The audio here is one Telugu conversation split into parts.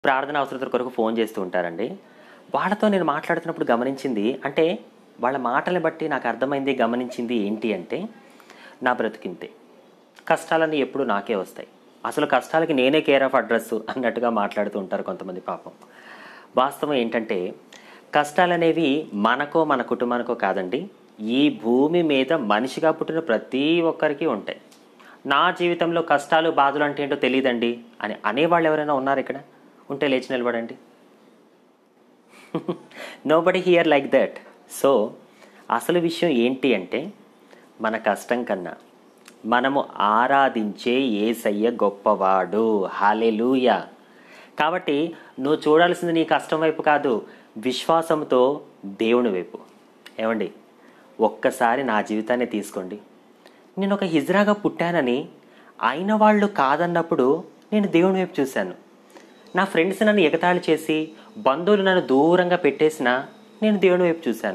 ప్రార్థన అవసరతల కొరకు ఫోన్ చేస్తూ ఉంటారండి వాళ్ళతో నేను మాట్లాడుతున్నప్పుడు గమనించింది అంటే వాళ్ళ మాటల్ని బట్టి నాకు అర్థమైంది గమనించింది ఏంటి అంటే నా బ్రతికింతే కష్టాలన్నీ ఎప్పుడు నాకే వస్తాయి అసలు కష్టాలకి నేనే కేర్ ఆఫ్ అడ్రస్ అన్నట్టుగా మాట్లాడుతూ ఉంటారు కొంతమంది పాపం వాస్తవం ఏంటంటే కష్టాలనేవి మనకో మన కుటుంబానికో కాదండి ఈ భూమి మీద మనిషిగా పుట్టిన ప్రతి ఒక్కరికి ఉంటాయి నా జీవితంలో కష్టాలు బాధలు అంటే ఏంటో తెలియదండి అని అనేవాళ్ళు ఎవరైనా ఉన్నారు ఇక్కడ ఉంటే లేచి నిలబడండి nobody here like that so అసలు విషయం ఏంటి అంటే మన కష్టం కన్నా మనము ఆరాధించే ఏసయ్య గొప్పవాడు హాలెలూయ కాబట్టి నువ్వు చూడాల్సింది నీ కష్టం వైపు కాదు విశ్వాసంతో దేవుని వైపు ఏమండి ఒక్కసారి నా జీవితాన్ని తీసుకోండి నేను ఒక హిజ్రాగా పుట్టానని అయిన వాళ్ళు కాదన్నప్పుడు నేను దేవుని వైపు చూశాను నా ఫ్రెండ్స్ నన్ను ఎగతాళి చేసి బంధువులు నన్ను దూరంగా పెట్టేసినా నేను దేవుని వైపు చూశాను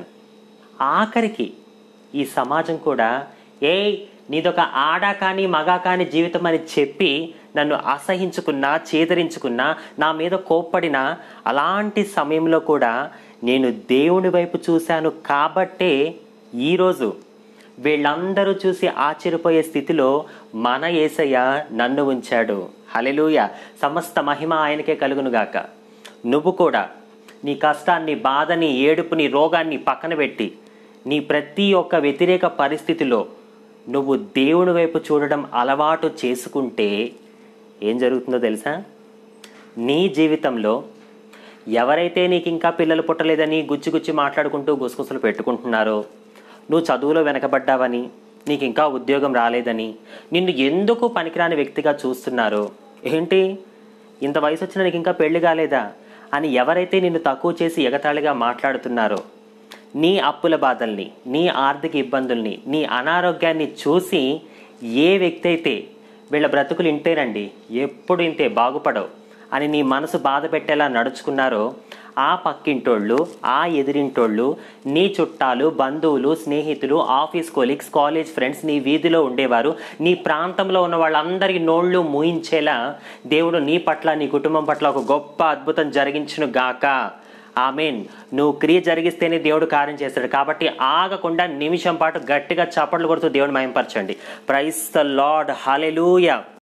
ఆఖరికి ఈ సమాజం కూడా ఏయ్ నీదొక ఆడా కానీ మగా కానీ జీవితం అని చెప్పి నన్ను అసహించుకున్నా చేదరించుకున్నా నా మీద కోప్పడినా అలాంటి సమయంలో కూడా నేను దేవుని వైపు చూశాను కాబట్టే ఈరోజు వీళ్ళందరూ చూసి ఆశ్చర్యపోయే స్థితిలో మన ఏసయ్య నన్ను ఉంచాడు హలెలూయ సమస్త మహిమ ఆయనకే కలుగునుగాక నువ్వు కూడా నీ కష్టాన్ని బాధని ఏడుపుని రోగాన్ని పక్కన పెట్టి నీ ప్రతి ఒక్క వ్యతిరేక పరిస్థితిలో నువ్వు దేవుని వైపు చూడడం అలవాటు చేసుకుంటే ఏం జరుగుతుందో తెలుసా నీ జీవితంలో ఎవరైతే నీకు ఇంకా పిల్లలు పుట్టలేదని గుచ్చి గుచ్చి మాట్లాడుకుంటూ గుసగుసలు పెట్టుకుంటున్నారో నువ్వు చదువులో వెనకబడ్డావని నీకు ఇంకా ఉద్యోగం రాలేదని నిన్ను ఎందుకు పనికిరాని వ్యక్తిగా చూస్తున్నారో ఏంటి ఇంత వయసు వచ్చిన నీకు ఇంకా పెళ్లి కాలేదా అని ఎవరైతే నిన్ను తక్కువ చేసి ఎగతాళిగా మాట్లాడుతున్నారో నీ అప్పుల బాధల్ని నీ ఆర్థిక ఇబ్బందుల్ని నీ అనారోగ్యాన్ని చూసి ఏ వ్యక్తి అయితే వీళ్ళ బ్రతుకులు ఇంటేనండి ఎప్పుడు ఇంతే బాగుపడవు అని నీ మనసు బాధ పెట్టేలా నడుచుకున్నారో ఆ పక్కింటోళ్ళు ఆ ఎదిరింటోళ్ళు నీ చుట్టాలు బంధువులు స్నేహితులు ఆఫీస్ కొలీగ్స్ కాలేజ్ ఫ్రెండ్స్ నీ వీధిలో ఉండేవారు నీ ప్రాంతంలో ఉన్న వాళ్ళందరి నోళ్ళు మూయించేలా దేవుడు నీ పట్ల నీ కుటుంబం పట్ల ఒక గొప్ప అద్భుతం జరిగించును గాక ఆమెన్ నువ్వు క్రియ జరిగిస్తేనే దేవుడు కార్యం చేస్తాడు కాబట్టి ఆగకుండా నిమిషం పాటు గట్టిగా చప్పట్లు కొడుతూ దేవుని మయంపరచండి ప్రైస్ ద లార్డ్ హాలెలూయా